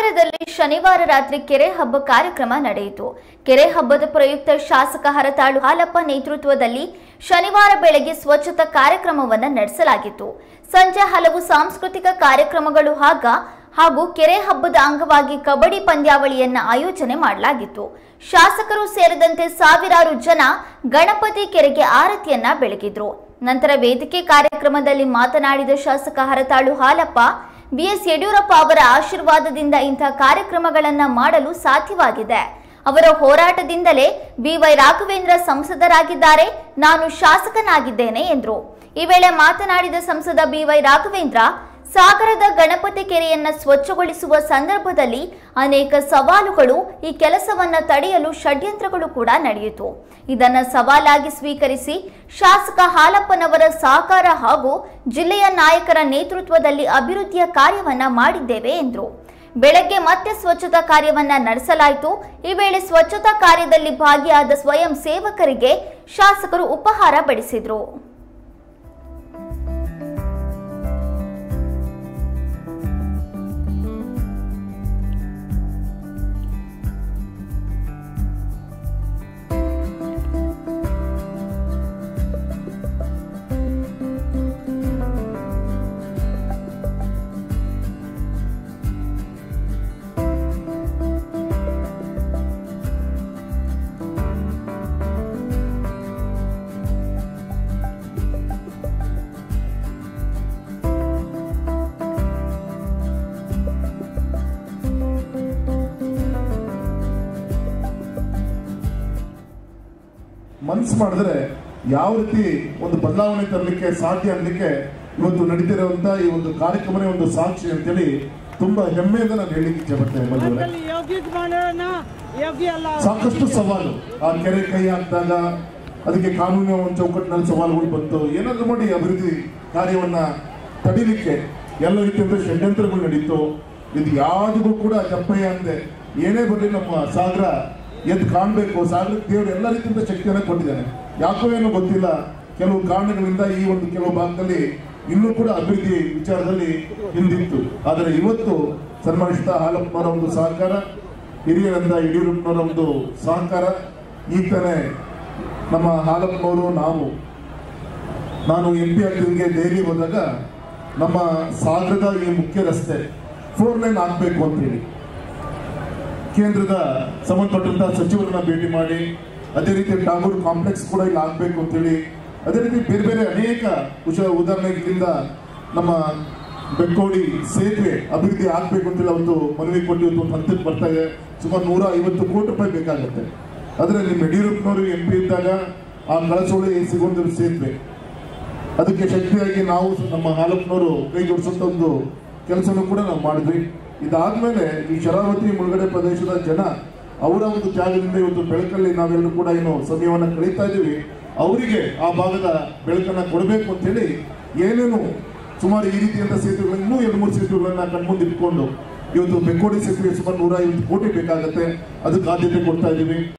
ಸಾಗರದಲ್ಲಿ ಶನಿವಾರ ರಾತ್ರಿ ಕೆರೆ ಹಬ್ಬ ಕಾರ್ಯಕ್ರಮ ನಡೆಯಿತು ಕೆರೆ ಹಬ್ಬದ ಪ್ರಯುಕ್ತ ಶಾಸಕ ಹರತಾಳು ಹಾಲಪ್ಪ ನೇತೃತ್ವದಲ್ಲಿ ಶನಿವಾರ ಬೆಳಗ್ಗೆ ಸ್ವಚ್ಛತಾ ಕಾರ್ಯಕ್ರಮವನ್ನು ನಡೆಸಲಾಗಿತ್ತು ಸಂಜೆ ಹಲವು ಸಾಂಸ್ಕೃತಿಕ ಕಾರ್ಯಕ್ರಮಗಳು ಹಾಗ ಹಾಗೂ ಕೆರೆ ಹಬ್ಬದ ಅಂಗವಾಗಿ ಕಬಡ್ಡಿ ಪಂದ್ಯಾವಳಿಯನ್ನ ಆಯೋಜನೆ ಮಾಡಲಾಗಿತ್ತು ಶಾಸಕರು ಸೇರಿದಂತೆ ಸಾವಿರಾರು ಜನ ಗಣಪತಿ ಕೆರೆಗೆ ಆರತಿಯನ್ನ ಬೆಳಗಿದ್ರು ನಂತರ ವೇದಿಕೆ ಕಾರ್ಯಕ್ರಮದಲ್ಲಿ ಮಾತನಾಡಿದ ಶಾಸಕ ಹರತಾಳು ಹಾಲಪ್ಪ ಬಿಎಸ್ ಯಡಿಯೂರಪ್ಪ ಅವರ ಆಶೀರ್ವಾದದಿಂದ ಇಂಥ ಕಾರ್ಯಕ್ರಮಗಳನ್ನ ಮಾಡಲು ಸಾಧ್ಯವಾಗಿದೆ ಅವರ ಹೋರಾಟದಿಂದಲೇ ಬಿವೈ ರಾಘವೇಂದ್ರ ಸಂಸದರಾಗಿದ್ದಾರೆ ನಾನು ಶಾಸಕನಾಗಿದ್ದೇನೆ ಎಂದರು ಈ ವೇಳೆ ಮಾತನಾಡಿದ ಸಂಸದ ಬಿವೈ ರಾಘವೇಂದ್ರ ಸಾಗರದ ಗಣಪತಿ ಕೆರೆಯನ್ನ ಸ್ವಚ್ಛಗೊಳಿಸುವ ಸಂದರ್ಭದಲ್ಲಿ ಅನೇಕ ಸವಾಲುಗಳು ಈ ಕೆಲಸವನ್ನ ತಡೆಯಲು ಷಡ್ಯಂತ್ರಗಳು ಕೂಡ ನಡೆಯಿತು ಇದನ್ನ ಸವಾಲಾಗಿ ಸ್ವೀಕರಿಸಿ ಶಾಸಕ ಹಾಲಪ್ಪನವರ ಸಹಕಾರ ಹಾಗೂ ಜಿಲ್ಲೆಯ ನಾಯಕರ ನೇತೃತ್ವದಲ್ಲಿ ಅಭಿವೃದ್ಧಿಯ ಕಾರ್ಯವನ್ನ ಮಾಡಿದ್ದೇವೆ ಎಂದರು ಬೆಳಗ್ಗೆ ಮತ್ತೆ ಸ್ವಚ್ಛತಾ ಕಾರ್ಯವನ್ನ ನಡೆಸಲಾಯಿತು ಈ ವೇಳೆ ಸ್ವಚ್ಛತಾ ಕಾರ್ಯದಲ್ಲಿ ಭಾಗಿಯಾದ ಸ್ವಯಂ ಸೇವಕರಿಗೆ ಶಾಸಕರು ಉಪಹಾರ ಬಡಿಸಿದ್ರು ಮನ್ಸು ಮಾಡಿದ್ರೆ ಯಾವ ರೀತಿ ಒಂದು ಬದಲಾವಣೆ ತರಲಿಕ್ಕೆ ಸಾಧ್ಯ ಅನ್ನಲಿಕ್ಕೆ ಇವತ್ತು ನಡೀತಿರುವಂತ ಈ ಒಂದು ಕಾರ್ಯಕ್ರಮನೇ ಒಂದು ಸಾಕ್ಷಿ ಅಂತೇಳಿ ತುಂಬಾ ಹೆಮ್ಮೆಯಿಂದ ನಾನು ಹೇಳಲಿಕ್ಕೆ ಇಚ್ಛೆ ಪಡ್ತೇನೆ ಬಂಧುಗಳೇ. ಮಕ್ಕಳು ಯೋಗ್ಯತೆ ಮಾಡೋಣ ಯೋಗ್ಯ ಅಲ್ಲ ಸಾಕಷ್ಟು ಸವಾಲು ಆ ಕೆರೆ ಕೈ ಹಾಕಿದಾಗ ಅದಕ್ಕೆ ಕಾನೂನಿನ ಒಂದು ಚೌಕಟ್ಟಿನಲ್ಲಿ ಸವಾಲುಗಳು ಬಂತು ಏನಾದ್ರು ಮಾಡಿ ಅಭಿವೃದ್ಧಿ ಕಾರ್ಯವನ್ನ ತಡಿಲಿಕ್ಕೆ ಎಲ್ಲ ರೀತಿಯಿಂದ ಷಡ್ಯಂತ್ರಗಳು ನಡೀತು ಇದು ಯಾವುದಿಗೂ ಕೂಡ ಜಪ್ಪಯ್ಯ ಅಂದೆ ಏನೇ ಬರಲಿ ನಮ್ಮ ಸಾಗರ ಎದ್ದು ಕಾಣಬೇಕು ಸಾಗರಕ್ಕೆ ದೇವರು ಎಲ್ಲ ರೀತಿಯಿಂದ ಶಕ್ತಿಯನ್ನ ಕೊಟ್ಟಿದ್ದಾನೆ ಯಾಕೋ ಏನೋ ಗೊತ್ತಿಲ್ಲ ಕೆಲವು ಕಾರಣಗಳಿಂದ ಈ ಒಂದು ಕೆಲವು ಭಾಗದಲ್ಲಿ ಇನ್ನೂ ಕೂಡ ಅಭಿವೃದ್ಧಿ ವಿಚಾರದಲ್ಲಿ ಹಿಂದಿತ್ತು ಆದರೆ ಇವತ್ತು ಸನ್ಮಾನಿಸಿದ ಹಾಲಪ್ಪನವರ ಒಂದು ಸಹಕಾರ ಹಿರಿಯರಂದ ಯಡಿಯೂರಪ್ಪನವರ ಒಂದು ಸಹಕಾರ ಈಗ ತಾನೇ ನಮ್ಮ ಹಾಲಪ್ಪನವರು ನಾವು ನಾನು ಎಂ ಪಿ ಆಗಿದ್ದಂಗೆ ದೆಹಲಿ ಹೋದಾಗ ನಮ್ಮ ಸಾಗರದ ಈ ಮುಖ್ಯ ರಸ್ತೆ ಫೋರ್ ಲೈನ್ ಆಗಬೇಕು ಅಂತೇಳಿ ಕೇಂದ್ರದ ಸಂಬಂಧಪಟ್ಟಂತಹ ಸಚಿವರನ್ನ ಭೇಟಿ ಮಾಡಿ ಅದೇ ರೀತಿ ಟಾಗೂರ್ ಕಾಂಪ್ಲೆಕ್ಸ್ ಕೂಡ ಇಲ್ಲಿ ಆಗಬೇಕು ಅಂತೇಳಿ ಅದೇ ರೀತಿ ಬೇರೆ ಬೇರೆ ಅನೇಕ ವಿಷ ಉದಾಹರಣೆಗಳಿಂದ ನಮ್ಮ ಬೆಕ್ಕೋಡಿ ಸೇತುವೆ ಅಭಿವೃದ್ಧಿ ಆಗಬೇಕು ಅಂತೇಳಿ ಒಂದು ಮನವಿ ಕೊಟ್ಟು ಇವತ್ತು ಒಂದು ಹಂತಕ್ಕೆ ಬರ್ತಾ ಇದೆ ಸುಮಾರು ನೂರ ಐವತ್ತು ಕೋಟಿ ರೂಪಾಯಿ ಬೇಕಾಗುತ್ತೆ ಆದರೆ ನಿಮ್ಮ ಯಡಿಯೂರಪ್ಪನವರು ಎಂ ಪಿ ಇದ್ದಾಗ ಆ ಕಳಸೋಳಿ ಸಿಗೊಂದಿರೋ ಸೇತುವೆ ಅದಕ್ಕೆ ಶಕ್ತಿಯಾಗಿ ನಾವು ನಮ್ಮ ಹಾಲಪ್ಪನವರು ಕೈ ಜೋಡಿಸುವಂತ ಒಂದು ಕೆಲಸನೂ ಕೂಡ ನಾವು ಮಾಡಿದ್ವಿ ಇದಾದ್ಮೇಲೆ ಈ ಶರಾವತಿ ಮುಳುಗಡೆ ಪ್ರದೇಶದ ಜನ ಅವರ ಒಂದು ತ್ಯಾಗದಿಂದ ಇವತ್ತು ಬೆಳಕಲ್ಲಿ ನಾವೆಲ್ಲರೂ ಕೂಡ ಏನು ಸಮಯವನ್ನ ಕಳೀತಾ ಇದ್ದೀವಿ ಅವರಿಗೆ ಆ ಭಾಗದ ಬೆಳಕನ್ನ ಕೊಡಬೇಕು ಅಂತೇಳಿ ಏನೇನು ಸುಮಾರು ಈ ರೀತಿಯಾದ ಸೇತುವೆಗಳು ಇನ್ನೂ ಎರಡು ಮೂರು ಸೇತುವೆಗಳನ್ನ ಕಣ್ಮುಂದೆ ಇಟ್ಕೊಂಡು ಇವತ್ತು ಬೆಕ್ಕೋಡಿ ಸೇತುವೆ ಸುಮಾರು ನೂರ ಐವತ್ತು ಕೋಟಿ ಬೇಕಾಗತ್ತೆ ಅದಕ್ಕೆ ಆದ್ಯತೆ ಕೊಡ್ತಾ ಇದ್ದೀವಿ